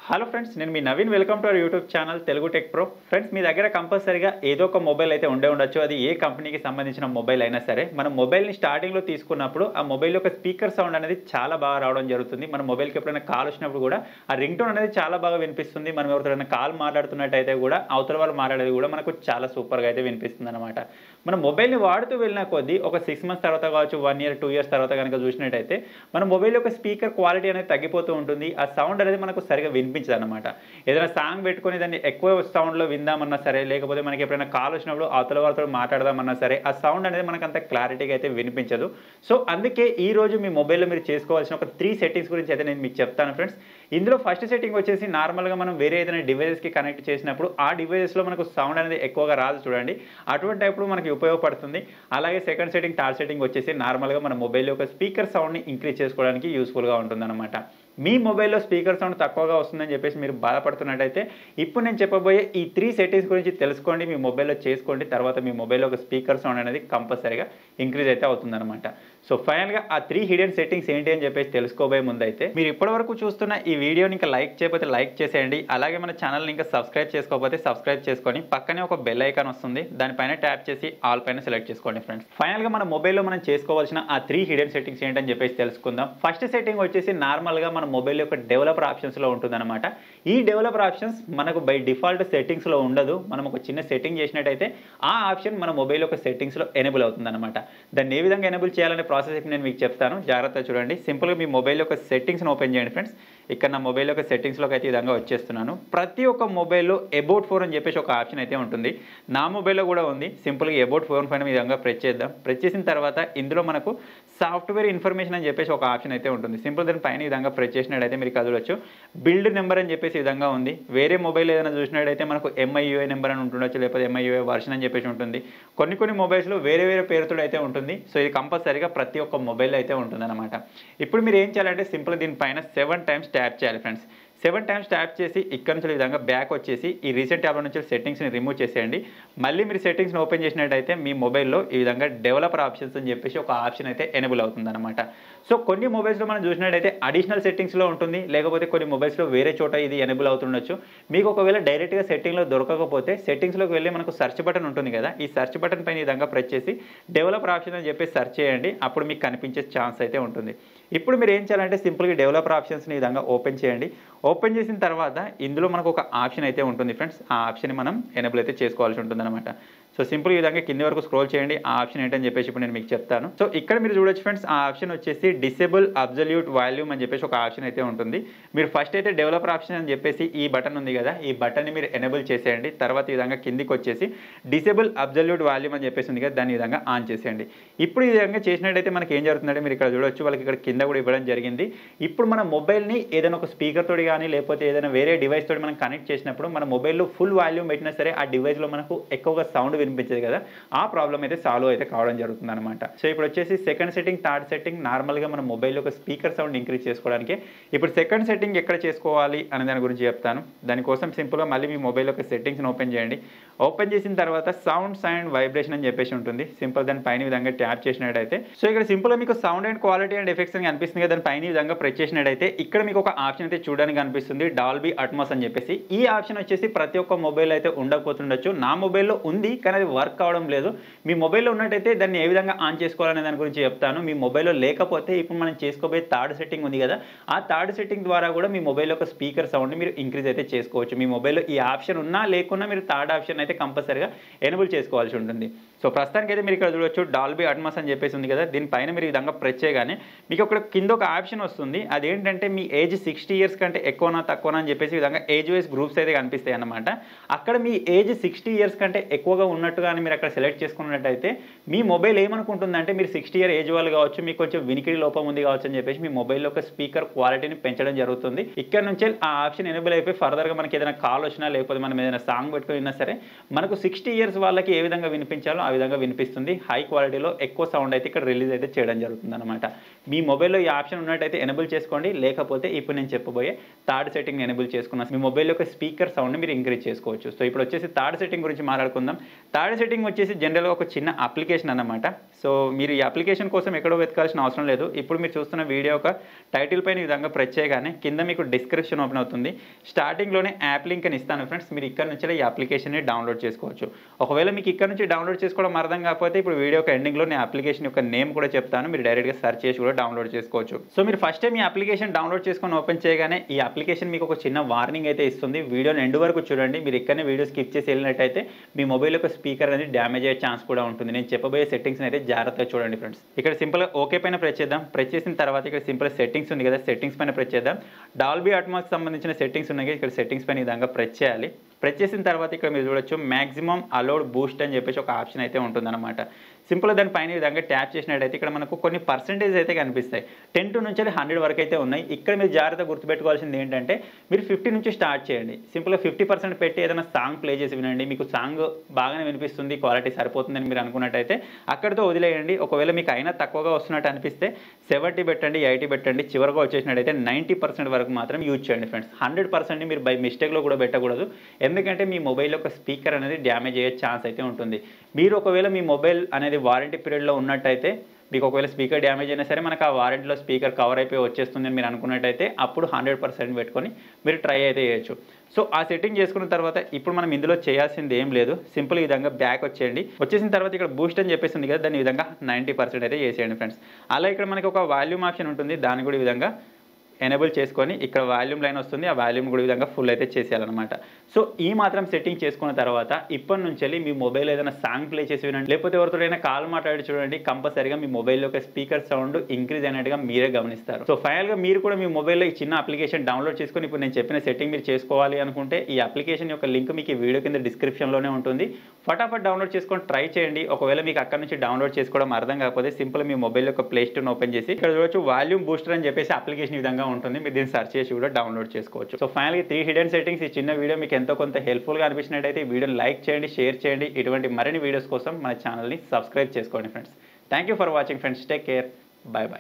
hello friends నేను మీ Naveen welcome to our YouTube channel Telugu tech pro friends మీ దగ్గర కంపల్సరీగా ఏదో ఒక మొబైల్ అయితే ఉండే ఉండొచ్చు అది ఏ కంపెనీకి సంబంధించిన మొబైల్ అయినా సరే మనం మొబైల్ని స్టార్టింగ్లో తీసుకున్నప్పుడు ఆ మొబైల్ యొక్క స్పీకర్ సౌండ్ అనేది చాలా బాగా రావడం జరుగుతుంది మన మొబైల్కి ఎప్పుడైనా కాల్ వచ్చినప్పుడు కూడా ఆ రింగ్ టోన్ అనేది చాలా బాగా వినిపిస్తుంది మనం ఎవరితోనైనా కాల్ మాట్లాడుతున్నట్టయితే కూడా అవతల వాళ్ళు మాట్లాడేది కూడా మనకు చాలా సూపర్గా అయితే వినిపిస్తుంది అనమాట మన మొబైల్ని వాడుతూ వెళ్ళిన కొద్దీ ఒక సిక్స్ మంత్స్ తర్వాత కావచ్చు వన్ ఇయర్ టూ ఇయర్స్ తర్వాత కనుక చూసినట్టయితే మన మొబైల్ యొక్క స్పీకర్ క్వాలిటీ అనేది తగ్గిపోతూ ఉంటుంది ఆ సౌండ్ అనేది మనకు సరిగా వినిపించదు అనమాట ఏదైనా సాంగ్ పెట్టుకొని దాన్ని ఎక్కువ సౌండ్లో విందామన్నా సరే లేకపోతే మనకి ఎప్పుడైనా కాల్ వచ్చినప్పుడు అవతల వాళ్ళతో మాట్లాడదామన్నా సరే ఆ సౌండ్ అనేది మనకు అంత క్లారిటీగా అయితే వినిపించదు సో అందుకే ఈ రోజు మీ మొబైల్లో మీరు చేసుకోవాల్సిన ఒక త్రీ సెట్టింగ్స్ గురించి అయితే నేను మీకు చెప్తాను ఫ్రెండ్స్ ఇందులో ఫస్ట్ సెట్టింగ్ వచ్చేసి నార్మల్గా మనం వేరే ఏదైనా డివైజెస్కి కనెక్ట్ చేసినప్పుడు ఆ డివైజెస్లో మనకు సౌండ్ అనేది ఎక్కువగా రాదు చూడండి అటువంటి టైప్పుడు మనకి ఉపయోగపడుతుంది అలాగే సెకండ్ సెట్టింగ్ థర్డ్ సెట్టింగ్ వచ్చేసి నార్మల్గా మన మొబైల్ యొక్క స్పీకర్ సౌండ్ని ఇంక్రీజ్ చేసుకోవడానికి యూస్ఫుల్గా ఉంటుందన్నమాట మీ మొబైల్లో స్పీకర్ సౌండ్ తక్కువగా వస్తుందని చెప్పేసి మీరు బాధపడుతున్నట్టయితే ఇప్పుడు నేను చెప్పబోయే ఈ త్రీ సెట్టింగ్స్ గురించి తెలుసుకోండి మీ మొబైల్లో చేసుకోండి తర్వాత మీ మొబైల్లో ఒక స్పీకర్ సౌండ్ అనేది కంపల్సరీగా ఇంక్రీజ్ అయితే అవుతుందన్నమాట సో ఫైనల్గా ఆ త్రీ హిడెన్ సెట్టింగ్స్ ఏంటి అని చెప్పేసి తెలుసుకోబోయే ముందు అయితే మీరు ఇప్పటివరకు చూస్తున్న ఈ వీడియోని ఇంకా లైక్ చేయకపోతే లైక్ చేసేయండి అలాగే మన ఛానల్ని ఇంకా సబ్స్క్రైబ్ చేసుకోకపోతే సబ్స్క్రైబ్ చేసుకొని పక్కనే ఒక బెల్ ఐకాన్ వస్తుంది దానిపైన ట్యాప్ చేసి ఆల్ పైన సెలెక్ట్ చేసుకోండి ఫ్రెండ్స్ ఫైనల్గా మన మొబైల్లో మనం చేసుకోవాల్సిన ఆ త్రీ హిడెన్ సెట్టింగ్స్ ఏంటని చెప్పేసి తెలుసుకుందాం ఫస్ట్ సెట్టింగ్ వచ్చేసి నార్మల్గా మన మొబైల్ యొక్క డెవలపర్ ఆప్షన్స్లో ఉంటుందన్నమాట ఈ డెవలపర్ ఆప్షన్స్ మనకు బై డిఫాల్ట్ సెట్టింగ్స్లో ఉండదు మనం ఒక చిన్న సెట్టింగ్ చేసినట్టయితే ఆ ఆప్షన్ మన మొబైల్ యొక్క సెట్టింగ్స్లో ఎనేబుల్ అవుతుందన్నమాట దాన్ని ఏ విధంగా ఎనేబుల్ చేయాలనే ప్రాసెస్ ఇప్పుడు నేను మీకు చెప్తాను జాగ్రత్తగా చూడండి సింపుల్గా మీ మొబైల్ యొక్క సెట్టింగ్స్ని ఓపెన్ చేయండి ఫ్రెండ్స్ ఇక్కడ నా మొబైల్ యొక్క సెట్టింగ్స్లోకి అయితే ఈ విధంగా వచ్చేస్తున్నాను ప్రతి ఒక్క మొబైల్లో అబౌట్ ఫోన్ అని చెప్పేసి ఒక ఆప్షన్ అయితే ఉంటుంది నా మొబైల్లో కూడా ఉంది సింపుల్గా అబౌట్ ఫోన్ పైన ఈ విధంగా ప్రెస్ చేద్దాం ప్రెస్ చేసిన తర్వాత ఇందులో మనకు సాఫ్ట్వేర్ ఇన్ఫర్మేషన్ అని చెప్పేసి ఒక ఆప్షన్ అయితే ఉంటుంది సింపుల్ దాని పైన ఈ విధంగా ప్రెస్ చేసినట్టయితే మీరు కదలొచ్చు బిల్డ్ నెంబర్ అని చెప్పేసి ఈ విధంగా ఉంది వేరే మొబైల్ ఏదైనా చూసినట్టయితే మనకు ఎంఐయుఐ నెంబర్ అని ఉంటుండొచ్చు లేకపోతే ఎంఐయుఐ వర్షన్ అని చెప్పేసి ఉంటుంది కొన్ని కొన్ని మొబైల్స్లో వేరే వేరే పేరుతో అయితే ఉంటుంది సో ఇది కంపల్సరీగా ప్రతి ఒక్క మొబైల్ అయితే ఉంటుందన్నమాట ఇప్పుడు మీరు ఏం చేయాలంటే సింపుల్ దీనిపైన సెవెన్ టైమ్స్ ట్యాప్ చేయాలి ఫ్రెండ్స్ సెవెన్ టైమ్స్ ట్యాప్ చేసి ఇక్కడ నుంచి ఈ విధంగా బ్యాక్ వచ్చేసి ఈ రీసెంట్ ట్యాబ్లో నుంచి సెట్టింగ్స్ని రిమూవ్ చేసేయండి మళ్ళీ మీరు సెట్టింగ్స్ని ఓపెన్ చేసినట్టయితే మీ మొబైల్లో ఈ విధంగా డెవలపర్ ఆప్షన్స్ అని చెప్పేసి ఒక ఆప్షన్ అయితే ఎనేబుల్ అవుతుందన్నమాట సో కొన్ని మొబైల్స్లో మనం చూసినట్టయితే అడిషనల్ సెట్టింగ్స్లో ఉంటుంది లేకపోతే కొన్ని మొబైల్స్లో వేరే చోట ఇది ఎనేబుల్ అవుతుండొచ్చు మీకు ఒకవేళ డైరెక్ట్గా సెట్టింగ్లో దొరకకపోతే సెట్టింగ్స్లోకి వెళ్ళి మనకు సెర్చ్ బటన్ ఉంటుంది కదా ఈ సెర్చ్ బటన్ పైన ఈ విధంగా ప్రెస్ చేసి డెవలపర్ ఆప్షన్ అని చెప్పి సెర్చ్ చేయండి అప్పుడు మీకు కనిపించే ఛాన్స్ అయితే ఉంటుంది ఇప్పుడు మీరు ఏం చేయాలంటే సింపుల్గా డెవలపర్ ఆప్షన్స్ని ఈ విధంగా ఓపెన్ చేయండి ఓపెన్ చేసిన తర్వాత ఇందులో మనకు ఒక ఆప్షన్ అయితే ఉంటుంది ఫ్రెండ్స్ ఆ ఆప్షన్ మనం ఎనేబుల్ అయితే చేసుకోవాల్సి ఉంటుంది అనమాట సో సింపుల్ ఈ విధంగా కింది వరకు స్క్రోల్ చేయండి ఆ ఆప్షన్ ఏంటని చెప్పేసి ఇప్పుడు నేను మీకు చెప్తాను సో ఇక్కడ మీరు చూడొచ్చు ఫ్రెండ్స్ ఆ ఆప్షన్ వచ్చేసి డిసేబుల్ అబ్జల్యూట్ వాల్యూమ్ అని చెప్పేసి ఒక ఆప్షన్ అయితే ఉంటుంది మీరు ఫస్ట్ అయితే డెవలపర్ ఆప్షన్ అని చెప్పేసి ఈ బటన్ ఉంది కదా ఈ బటన్ని మీరు ఎనేబుల్ చేసేయండి తర్వాత ఈ విధంగా కిందికి వచ్చేసి డిసేబుల్ అబ్జల్యూట్ వాల్యూమ్ అని చెప్పేసి ఉంది కదా దాన్ని ఈ విధంగా ఆన్ చేసేయండి ఇప్పుడు ఈ విధంగా చేసినట్టయితే మనకి ఏం జరుగుతుందంటే మీరు ఇక్కడ చూడొచ్చు వాళ్ళకి ఇక్కడ కింద కూడా ఇవ్వడం జరిగింది ఇప్పుడు మన మొబైల్ని ఏదైనా ఒక స్పీకర్ తోటి కానీ లేకపోతే ఏదైనా వేరే డివైస్ తోటి మనం కనెక్ట్ చేసినప్పుడు మన మొబైల్లో ఫుల్ వాల్యూమ్ పెట్టినా సరే ఆ డివైస్లో మనకు ఎక్కువగా సౌండ్ వినిపించదు కదా ఆ ప్రాబ్లం అయితే సాల్వ్ అయితే కావడం జరుగుతుంది అనమాట సో ఇప్పుడు వచ్చేసి సెకండ్ సెట్టింగ్ థర్డ్ సెట్టింగ్ నార్మల్గా మన మొబైల్ యొక్క స్పీకర్ సౌండ్ ఇంక్రీజ్ చేసుకోవడానికి ఇప్పుడు సెకండ్ సెట్టింగ్ ఎక్కడ చేసుకోవాలి అనే దాని గురించి చెప్తాను దానికోసం సింపుల్గా మళ్ళీ మీ మొబైల్ యొక్క సెట్టింగ్స్ని ఓపెన్ చేయండి ఓపెన్ చేసిన తర్వాత సౌండ్స్ అండ్ వైబ్రేషన్ అని చెప్పేసి ఉంటుంది సింపుల్ దాని పైన ఈ విధంగా ట్యాప్ చేసినట్టయితే సో ఇక్కడ సింపుల్గా మీకు sound and quality and effects అని కనిపిస్తుంది కదా దాని పైన ఈ విధంగా ప్రెస్ చేసినట్టయితే ఇక్కడ మీకు ఒక ఆప్షన్ అయితే చూడడానికి కనిపిస్తుంది డాల్బీ అట్మాస్ అని చెప్పేసి ఈ ఆప్షన్ వచ్చేసి ప్రతి ఒక్క మొబైల్ అయితే ఉండకపోతుండొచ్చు నా మొబైల్లో ఉంది కానీ అది వర్క్ కావడం లేదు మీ మొబైల్లో ఉన్నట్టయితే దాన్ని ఏ విధంగా ఆన్ చేసుకోవాలనే దాని గురించి చెప్తాను మీ మొబైల్లో లేకపోతే ఇప్పుడు మనం చేసుకోబోయే థర్డ్ సెట్టింగ్ ఉంది కదా ఆ థర్డ్ సెట్టింగ్ ద్వారా కూడా మీ మొబైల్ యొక్క స్పీకర్ సౌండ్ మీరు ఇంక్రీజ్ అయితే చేసుకోవచ్చు మీ మొబైల్లో ఈ ఆప్షన్ ఉన్నా లేకున్నా మీరు థర్డ్ ఆప్షన్ అయితే కంపల్సరీగా ఎనేబుల్ చేసుకోవాల్సి ఉంటుంది సో ప్రస్తుతానికి అయితే మీరు ఇక్కడ చూడొచ్చు డాల్బీ అడ్మాస్ అని చెప్పేసి ఉంది కదా దీనిపైన మీరు ఈ విధంగా ప్రెస్ చేయగానే మీకు ఒక కింద ఒక ఆప్షన్ వస్తుంది అదేంటంటే మీ ఏజ్ సిక్స్టీ ఇయర్స్ కంటే ఎక్కువనా తక్కువనా అని చెప్పేసి ఈ విధంగా ఏజ్ వైస్ గ్రూప్స్ అయితే కనిపిస్తాయి అన్నమాట అక్కడ మీ ఏజ్ సిక్స్టీ ఇయర్స్ కంటే ఎక్కువగా ఉన్నట్టుగానే మీరు అక్కడ సెలెక్ట్ చేసుకున్నట్టయితే మీ మొబైల్ ఏమనుకుంటుందంటే మీరు సిక్స్టీ ఇయర్ ఏజ్ వాళ్ళు కావచ్చు మీకు కొంచెం వినికిడి లోపం ఉంది కావచ్చు అని చెప్పేసి మీ మొబైల్ యొక్క స్పీకర్ క్వాలిటీని పెంచడం జరుగుతుంది ఇక్కడ నుంచి ఆ ఆప్షన్ ఎనేబుల్ అయిపోయి ఫర్దర్గా మనకి ఏదైనా కాల్ వచ్చినా లేకపోతే మనం ఏదైనా సాంగ్ పెట్టుకుని విన్నా సరే మనకు సిక్స్టీ ఇయర్స్ వాళ్ళకి ఏ విధంగా వినిపించాలో ఆ విధంగా వినిపిస్తుంది హై క్వాలిటీలో ఎక్కువ సౌండ్ అయితే ఇక్కడ రిలీజ్ అయితే చేయడం జరుగుతుంది అనమాట మీ మొబైల్లో ఈ ఆప్షన్ ఉన్నట్టయితే ఎనేబుల్ చేసుకోండి లేకపోతే ఇప్పుడు నేను చెప్పబోయే థర్డ్ సెట్టింగ్ ఎనేబుల్ చేసుకున్న మీ మొబైల్ యొక్క స్పీకర్ సౌండ్ మీరు ఇంక్రీజ్ చేసుకోవచ్చు సో ఇప్పుడు వచ్చేసి థర్డ్ సెట్టింగ్ గురించి మాట్లాడుకుందాం థర్డ్ సెట్టింగ్ వచ్చేసి జనరల్గా ఒక చిన్న అప్లికేషన్ అన్నమాట సో మీరు ఈ అప్లికేషన్ కోసం ఎక్కడో వెతకాల్సిన అవసరం లేదు ఇప్పుడు మీరు చూస్తున్న వీడియో ఒక టైటిల్ పైన ఈ విధంగా ప్రెస్ చేయగానే కింద మీకు డిస్క్రిప్షన్ ఓపెన్ అవుతుంది స్టార్టింగ్లోనే యాప్ లింక్ అని ఇస్తాను ఫ్రెండ్స్ మీరు ఇక్కడ నుంచి ఈ అప్లికేషన్ని డౌన్లోడ్ చేసుకోవచ్చు ఒకవేళ మీకు ఇక్కడ నుంచి డౌన్లోడ్ చేసుకోవడం అర్థం కాకపోతే ఇప్పుడు వీడియో యొక్క ఎండింగ్లో నేను అప్లికేషన్ యొక్క నేమ్ కూడా చెప్తాను మీరు డైరెక్ట్గా సెర్చ్ చేసి కూడా డౌన్లోడ్ చేసుకోవచ్చు సో మీరు ఫస్ట్ టైం ఈ అప్లికేషన్ డౌన్లోడ్ చేసుకొని ఓపెన్ చేయగానే ఈ అప్లికేషన్ మీకు ఒక చిన్న వార్నింగ్ అయితే ఇస్తుంది వీడియోని ఎండ్ వరకు చూడండి మీరు ఇక్కడనే వీడియో స్కిప్ చేసి వెళ్ళినట్టయితే మీ మొబైల్ యొక్క స్పీకర్ అనేది డ్యామేజ్ అయ్యే ఛాన్స్ కూడా ఉంటుంది నేను చెప్పబోయే సెట్టింగ్స్ అయితే జాగ్రత్తగా చూడండి ఫ్రెండ్స్ ఇక్కడ సింపుల్గా ఓకే పైన ప్రెస్ చేద్దాం ప్రెస్ చేసిన తర్వాత ఇక్కడ సింపుల్ సెట్టింగ్స్ ఉంది కదా సెట్టింగ్స్ పైన ప్రెస్ చేద్దాం డాల్బీ అట్మాస్కి సంబంధించిన సెట్టింగ్స్ ఉన్నాయి కదా, ఇక్కడ సెట్టింగ్స్ పైన ఈ విధంగా ప్రెస్ చేయాలి ప్రెస్ చేసిన తర్వాత ఇక్కడ మీరు చూడొచ్చు మ్యాక్సిమం అలౌడ్ బూస్ట్ అని చెప్పేసి ఒక ఆప్షన్ అయితే ఉంటుందన్నమాట సింపుల్గా దాని పైన ఈ విధంగా ట్యాప్ చేసినట్టయితే ఇక్కడ మనకు కొన్ని పర్సెంటేజ్ అయితే కనిపిస్తాయి టెన్ టు నుంచి హండ్రెడ్ వరకు అయితే ఉన్నాయి ఇక్కడ మీరు జాగ్రత్త గుర్తుపెట్టుకోవాల్సింది ఏంటంటే మీరు ఫిఫ్టీ నుంచి స్టార్ట్ చేయండి సింపుల్గా ఫిఫ్టీ పర్సెంట్ పెట్టి ఏదైనా సాంగ్ ప్లే చేసి వినండి మీకు సాంగ్ బాగానే వినిపిస్తుంది క్వాలిటీ సరిపోతుందని మీరు అనుకున్నట్టయితే అక్కడితో వదిలేయండి ఒకవేళ మీకు అయినా తక్కువగా వస్తున్నట్టు అనిపిస్తే సెవెంటీ పెట్టండి ఎయిటీ పెట్టండి చివరిగా వచ్చేసినట్టయితే నైంటీ పర్సెంట్ వరకు మాత్రం యూజ్ చేయండి ఫ్రెండ్స్ హండ్రెడ్ పర్సెంట్ మీరు బై మిస్టేక్లో కూడా పెట్టకూడదు ఎందుకంటే మీ మొబైల్ యొక్క స్పీకర్ అనేది డ్యామేజ్ అయ్యే ఛాన్స్ అయితే ఉంటుంది మీరు ఒకవేళ మీ మొబైల్ అనేది వారంటీ పీరియడ్లో ఉన్నట్టయితే మీకు ఒకవేళ స్పీకర్ డ్యామేజ్ అయినా సరే మనకు ఆ వారంటీలో స్పీకర్ కవర్ అయిపోయి వచ్చేస్తుంది అని మీరు అనుకున్నట్టయితే అప్పుడు హండ్రెడ్ పర్సెంట్ పెట్టుకొని మీరు ట్రై అయితే చేయొచ్చు సో ఆ సెట్టింగ్ చేసుకున్న తర్వాత ఇప్పుడు మనం ఇందులో చేయాల్సింది ఏం లేదు సింపుల్ ఈ విధంగా బ్యాక్ వచ్చేయండి వచ్చేసిన తర్వాత ఇక్కడ బూస్ట్ అని చెప్పేసి ఉంది కదా దాని ఈ విధంగా నైంటీ పర్సెంట్ అయితే చేసేయండి ఫ్రెండ్స్ అలా ఇక్కడ మనకి ఒక వాల్యూమ్ ఆప్షన్ ఉంటుంది దాన్ని కూడా ఈ విధంగా ఎనేబుల్ చేసుకొని ఇక్కడ వాల్యూమ్ లైన్ వస్తుంది ఆ వాల్యూమ్ కూడా ఈ విధంగా ఫుల్ అయితే చేసేయాలన్నమాట సో ఈ మాత్రం సెట్టింగ్ చేసుకున్న తర్వాత ఇప్పటి నుంచి వెళ్ళి మీ మొబైల్ ఏదైనా సాంగ్ ప్లే చేసి వినండి లేకపోతే ఎవరితోనైనా కాల్ మాట్లాడి చూడండి కంపల్సరీగా మీ మొబైల్ యొక్క స్పీకర్ సౌండ్ ఇంక్రీజ్ అయినట్టుగా మీరే గమనిస్తారు సో ఫైనల్గా మీరు కూడా మీ మొబైల్లో ఈ చిన్న అప్లికేషన్ డౌన్లోడ్ చేసుకొని ఇప్పుడు నేను చెప్పిన సెట్టింగ్ మీరు చేసుకోవాలి అనుకుంటే ఈ అప్లికేషన్ యొక్క లింక్ మీకు ఈ వీడియో కింద డిస్క్రిప్షన్లోనే ఉంటుంది ఫటాఫట్ డౌన్లోడ్ చేసుకొని ట్రై చేయండి ఒకవేళ మీకు అక్కడ నుంచి డౌన్లోడ్ చేసుకోవడం అర్థం కాకపోతే సింపుల్ మీ మొబైల్ యొక్క ప్లే స్టోర్ ఓపెన్ చేసి ఇక్కడ చూడొచ్చు వాల్యూమ్ బూస్టర్ అని చెప్పేసి అప్లికేషన్ ఈ విధంగా ఉంటుంది మీరు దీన్ని సెర్చ్ చేసి కూడా డౌన్లోడ్ చేసుకోవచ్చు సో ఫైనల్గా త్రీ హిడెన్ సెట్టింగ్స్ ఈ చిన్న వీడియో మీకు ఎంతో కొంత హెల్ప్ఫుల్గా అనిపించినట్టయితే ఈ వీడియోని లైక్ చేయండి షేర్ చేయండి ఇటువంటి మరిన్ని వీడియోస్ కోసం మన ఛానల్ని సబ్స్క్రైబ్ చేసుకోండి friends thank you for watching friends take care bye by